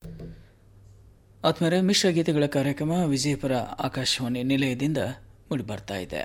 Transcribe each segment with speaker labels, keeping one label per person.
Speaker 1: ಆತ್ಮೀಯರೇ ಮಿಶ್ರ ಗೀತೆಗಳ ಕಾರ್ಯಕ್ರಮ ವಿಜಯಪುರ ಆಕಾಶವಾಣಿ ನಿಲಯದಿಂದ ಮೂಡಿಬರ್ತಾ ಇದೆ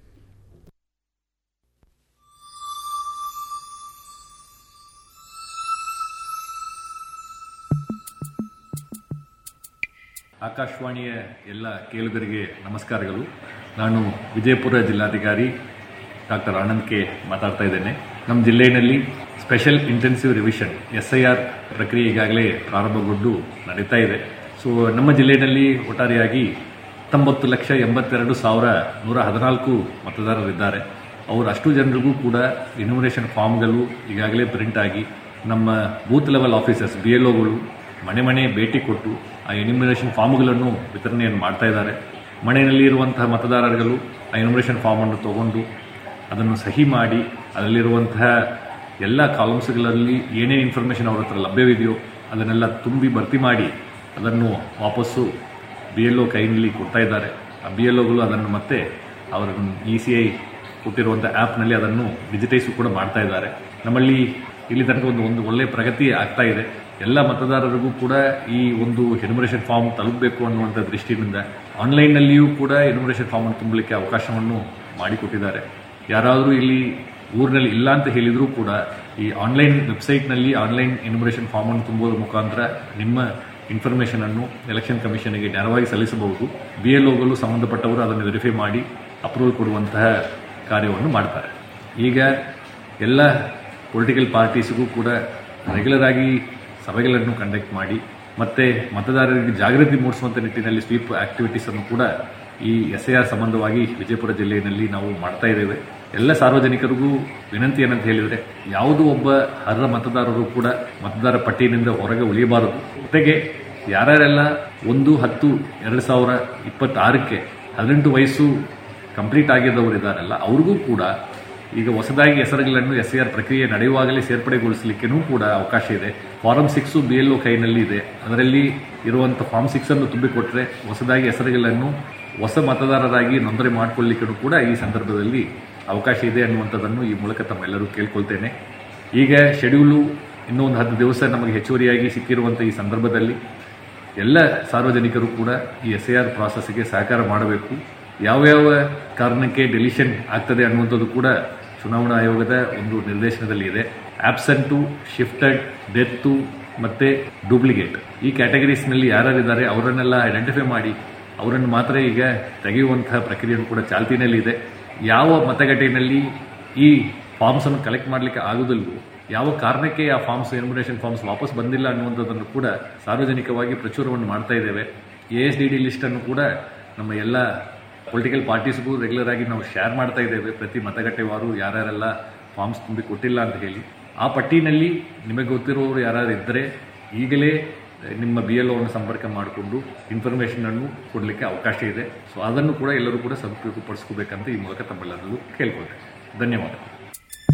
Speaker 2: ಆಕಾಶವಾಣಿಯ ಎಲ್ಲ ಕೇಳುಗರಿಗೆ ನಮಸ್ಕಾರಗಳು ನಾನು ವಿಜಯಪುರ ಜಿಲ್ಲಾಧಿಕಾರಿ ಡಾಕ್ಟರ್ ಆನಂದ್ ಕೆ ಮಾತಾಡ್ತಾ ಇದ್ದೇನೆ ನಮ್ಮ ಜಿಲ್ಲೆಯಲ್ಲಿ special intensive revision S I R ಪ್ರಕ್ರಿಯೆ ಈಗಾಗಲೇ ಪ್ರಾರಂಭಗೊಂಡು ನಡೀತಾ ಇದೆ ಸೊ ನಮ್ಮ ಜಿಲ್ಲೆಯಲ್ಲಿ ಒಟ್ಟಾರೆಯಾಗಿ ಹತ್ತೊಂಬತ್ತು ಲಕ್ಷ ಎಂಬತ್ತೆರಡು ಸಾವಿರ ನೂರ ಹದಿನಾಲ್ಕು ಮತದಾರರಿದ್ದಾರೆ ಅವರು ಅಷ್ಟು ಜನರಿಗೂ ಕೂಡ ಇನ್ಯುಮರೇಷನ್ ಫಾರ್ಮ್ಗಳು ಈಗಾಗಲೇ ಪ್ರಿಂಟ್ ಆಗಿ ನಮ್ಮ booth level officers B L ಒಗಳು ಮನೆ ಮನೆ ಭೇಟಿ ಕೊಟ್ಟು ಆ ಎನ್ಯುಮರೇಷನ್ ಫಾರ್ಮ್ಗಳನ್ನು ವಿತರಣೆಯನ್ನು ಮಾಡ್ತಾ ಇದ್ದಾರೆ ಮನೆಯಲ್ಲಿ ಇರುವಂತಹ ಮತದಾರರುಗಳು ಆ ಎನ್ಯುಮರೇಷನ್ ಫಾರ್ಮನ್ನು ತಗೊಂಡು ಅದನ್ನು ಸಹಿ ಮಾಡಿ ಅದರಲ್ಲಿರುವಂತಹ ಎಲ್ಲ ಕಾಲಮ್ಸ್ಗಳಲ್ಲಿ ಏನೇನು ಇನ್ಫಾರ್ಮೇಷನ್ ಅವ್ರ ಹತ್ರ ಲಭ್ಯವಿದೆಯೋ ಅದನ್ನೆಲ್ಲ ತುಂಬಿ ಭರ್ತಿ ಮಾಡಿ ಅದನ್ನು ವಾಪಸ್ಸು ಬಿ ಎಲ್ ಒ ಕೈನಲ್ಲಿ ಕೊಡ್ತಾ ಇದ್ದಾರೆ ಆ ಬಿ ಎಲ್ ಒಗಳು ಅದನ್ನು ಮತ್ತೆ ಅವರ ಇ ಸಿ ಐ ಕೊಟ್ಟಿರುವಂಥ ಆ್ಯಪ್ನಲ್ಲಿ ಅದನ್ನು ಡಿಜಿಟೈಸು ಕೂಡ ಮಾಡ್ತಾ ಇದ್ದಾರೆ ನಮ್ಮಲ್ಲಿ ಇಲ್ಲಿ ತನಕ ಒಂದು ಒಂದು ಒಳ್ಳೆಯ ಪ್ರಗತಿ ಆಗ್ತಾ ಇದೆ ಎಲ್ಲ ಮತದಾರರಿಗೂ ಕೂಡ ಈ ಒಂದು ಎನ್ಯುಮರೇಷನ್ ಫಾರ್ಮ್ ತಲುಪಬೇಕು ಅನ್ನುವಂಥ ದೃಷ್ಟಿಯಿಂದ ಆನ್ಲೈನ್ನಲ್ಲಿಯೂ ಕೂಡ ಎನ್ಯುಮರೇಷನ್ ಫಾರ್ಮನ್ನು ತುಂಬಲಿಕ್ಕೆ ಅವಕಾಶವನ್ನು ಮಾಡಿಕೊಟ್ಟಿದ್ದಾರೆ ಯಾರಾದರೂ ಇಲ್ಲಿ ಊರಿನಲ್ಲಿ ಇಲ್ಲ ಅಂತ ಹೇಳಿದರೂ ಕೂಡ ಈ ಆನ್ಲೈನ್ ವೆಬ್ಸೈಟ್ನಲ್ಲಿ ಆನ್ಲೈನ್ ಎನ್ಯುಮರೇಷನ್ ಫಾರ್ಮನ್ನು ತುಂಬುವುದರ ಮುಖಾಂತರ ನಿಮ್ಮ ಇನ್ಫಾರ್ಮೇಷನ್ ಅನ್ನು ಎಲೆಕ್ಷನ್ ಕಮಿಷನ್ಗೆ ನೇರವಾಗಿ ಸಲ್ಲಿಸಬಹುದು ಬಿ ಎಲ್ ಒಗಳು ಸಂಬಂಧಪಟ್ಟವರು ಅದನ್ನು ವೆರಿಫೈ ಮಾಡಿ ಅಪ್ರೂವಲ್ ಕೊಡುವಂತಹ ಕಾರ್ಯವನ್ನು ಮಾಡ್ತಾರೆ ಈಗ ಎಲ್ಲ ಪೊಲಿಟಿಕಲ್ ಪಾರ್ಟೀಸ್ಗೂ ಕೂಡ ರೆಗ್ಯುಲರ್ ಆಗಿ ಸಭೆಗಳನ್ನು ಕಂಡಕ್ಟ್ ಮಾಡಿ ಮತ್ತೆ ಮತದಾರರಿಗೆ ಜಾಗೃತಿ ಮೂಡಿಸುವಂಥ ನಿಟ್ಟಿನಲ್ಲಿ ಸ್ವೀಪ್ ಆಕ್ಟಿವಿಟೀಸ್ ಅನ್ನು ಕೂಡ ಈ ಎಸ್ ಐ ಆರ್ ಸಂಬಂಧವಾಗಿ ವಿಜಯಪುರ ಜಿಲ್ಲೆಯಲ್ಲಿ ನಾವು ಮಾಡ್ತಾ ಇದ್ದೇವೆ ಎಲ್ಲ ಸಾರ್ವಜನಿಕರಿಗೂ ವಿನಂತಿ ಏನಂತ ಹೇಳಿದರೆ ಯಾವುದೋ ಒಬ್ಬ ಅರ್ಹ ಮತದಾರರು ಕೂಡ ಮತದಾರ ಪಟ್ಟಿಯಿಂದ ಹೊರಗೆ ಉಳಿಯಬಾರದು ಜೊತೆಗೆ ಯಾರ್ಯಾರೆಲ್ಲ ಒಂದು ಹತ್ತು ಎರಡು ಸಾವಿರ ಇಪ್ಪತ್ತಾರಕ್ಕೆ ಹದಿನೆಂಟು ವಯಸ್ಸು ಕಂಪ್ಲೀಟ್ ಆಗಿದ್ದವರು ಇದ್ದಾರಲ್ಲ ಅವ್ರಿಗೂ ಕೂಡ ಈಗ ಹೊಸದಾಗಿ ಹೆಸರುಗಳನ್ನು ಎಸ್ ಆರ್ ಪ್ರಕ್ರಿಯೆ ನಡೆಯುವಾಗಲೇ ಸೇರ್ಪಡೆಗೊಳಿಸಲಿಕ್ಕೂ ಕೂಡ ಅವಕಾಶ ಇದೆ form six B L O ಕೈನಲ್ಲಿ ಇದೆ ಅದರಲ್ಲಿ ಇರುವಂಥ ಫಾರ್ಮ್ ಸಿಕ್ಸ್ ಅನ್ನು ತುಂಬಿಕೊಟ್ರೆ ಹೊಸದಾಗಿ ಹೆಸರುಗಳನ್ನು ಹೊಸ ಮತದಾರರಾಗಿ ನೋಂದಣಿ ಮಾಡಿಕೊಳ್ಳಿಕ್ಕೂ ಕೂಡ ಈ ಸಂದರ್ಭದಲ್ಲಿ ಅವಕಾಶ ಇದೆ ಅನ್ನುವಂಥದ್ದನ್ನು ಈ ಮೂಲಕ ತಮ್ಮೆಲ್ಲರೂ ಕೇಳ್ಕೊಳ್ತೇನೆ ಈಗ ಶೆಡ್ಯೂಲು ಇನ್ನೂ ಒಂದು ಹತ್ತು ದಿವಸ ನಮಗೆ ಹೆಚ್ಚುವರಿಯಾಗಿ ಸಿಕ್ಕಿರುವಂಥ ಈ ಸಂದರ್ಭದಲ್ಲಿ ಎಲ್ಲ ಸಾರ್ವಜನಿಕರು ಕೂಡ ಈ ಎಸ್ ಐ ಆರ್ ಪ್ರಾಸೆಸ್ಗೆ ಸಹಕಾರ ಮಾಡಬೇಕು ಯಾವ್ಯಾವ ಕಾರಣಕ್ಕೆ ಡೆಲಿಷನ್ ಆಗ್ತದೆ ಅನ್ನುವಂಥದ್ದು ಕೂಡ ಚುನಾವಣಾ ಆಯೋಗದ ಒಂದು ನಿರ್ದೇಶನದಲ್ಲಿ ಇದೆ ಆಬ್ಸೆಂಟು ಶಿಫ್ಟೆಡ್ ಡೆತ್ತು ಮತ್ತು ಡೂಪ್ಲಿಕೇಟ್ ಈ ಕ್ಯಾಟಗರೀಸ್ನಲ್ಲಿ ಯಾರ್ಯಾರಿದ್ದಾರೆ ಅವರನ್ನೆಲ್ಲ ಐಡೆಂಟಿಫೈ ಮಾಡಿ ಅವರನ್ನು ಮಾತ್ರ ಈಗ ತೆಗೆಯುವಂತಹ ಪ್ರಕ್ರಿಯೆಯೂ ಕೂಡ ಚಾಲ್ತಿನಲ್ಲಿದೆ ಯಾವ ಮತಗಟ್ಟೆಯಲ್ಲಿ ಈ ಫಾರ್ಮ್ಸನ್ನು ಕಲೆಕ್ಟ್ ಮಾಡಲಿಕ್ಕೆ ಆಗುವುದಿಲ್ವೋ ಯಾವ ಕಾರಣಕ್ಕೆ ಆ ಫಾರ್ಮ್ಸ್ ಎನ್ಯುಮರೇಷನ್ ಫಾರ್ಮ್ಸ್ ವಾಪಸ್ ಬಂದಿಲ್ಲ ಅನ್ನುವಂಥದ್ದನ್ನು ಕೂಡ ಸಾರ್ವಜನಿಕವಾಗಿ ಪ್ರಚುರವನ್ನು ಮಾಡ್ತಾ ಇದ್ದೇವೆ ಎ ಎಸ್ ಡಿ ಡಿ ಲಿಸ್ಟನ್ನು ಕೂಡ ನಮ್ಮ ಎಲ್ಲ ಪೊಲಿಟಿಕಲ್ ಪಾರ್ಟೀಸ್ಗೂ ರೆಗ್ಯುಲರ್ ಆಗಿ ನಾವು ಶೇರ್ ಮಾಡ್ತಾ ಇದ್ದೇವೆ ಪ್ರತಿ ಮತಗಟ್ಟೆವಾರು ಯಾರ್ಯಾರೆಲ್ಲ ಫಾರ್ಮ್ಸ್ ತುಂಬಿ ಕೊಟ್ಟಿಲ್ಲ ಅಂತ ಹೇಳಿ ಆ ಪಟ್ಟಿನಲ್ಲಿ ನಿಮಗೆ ಗೊತ್ತಿರುವವರು ಯಾರು ಇದ್ದರೆ ಈಗಲೇ ನಿಮ್ಮ ಬಿ ಎಲ್ ಒವನ್ನು ಸಂಪರ್ಕ ಮಾಡಿಕೊಂಡು ಇನ್ಫಾರ್ಮೇಷನನ್ನು ಕೊಡಲಿಕ್ಕೆ ಅವಕಾಶ ಇದೆ ಸೊ ಅದನ್ನು ಕೂಡ ಎಲ್ಲರೂ ಕೂಡ ಸದುಪಯೋಗಪಡಿಸ್ಕೋಬೇಕಂತ ಈ ಮೂಲಕ ತಮ್ಮೆಲ್ಲರಿಗೂ ಕೇಳ್ಕೊಳ್ತೇನೆ ಧನ್ಯವಾದ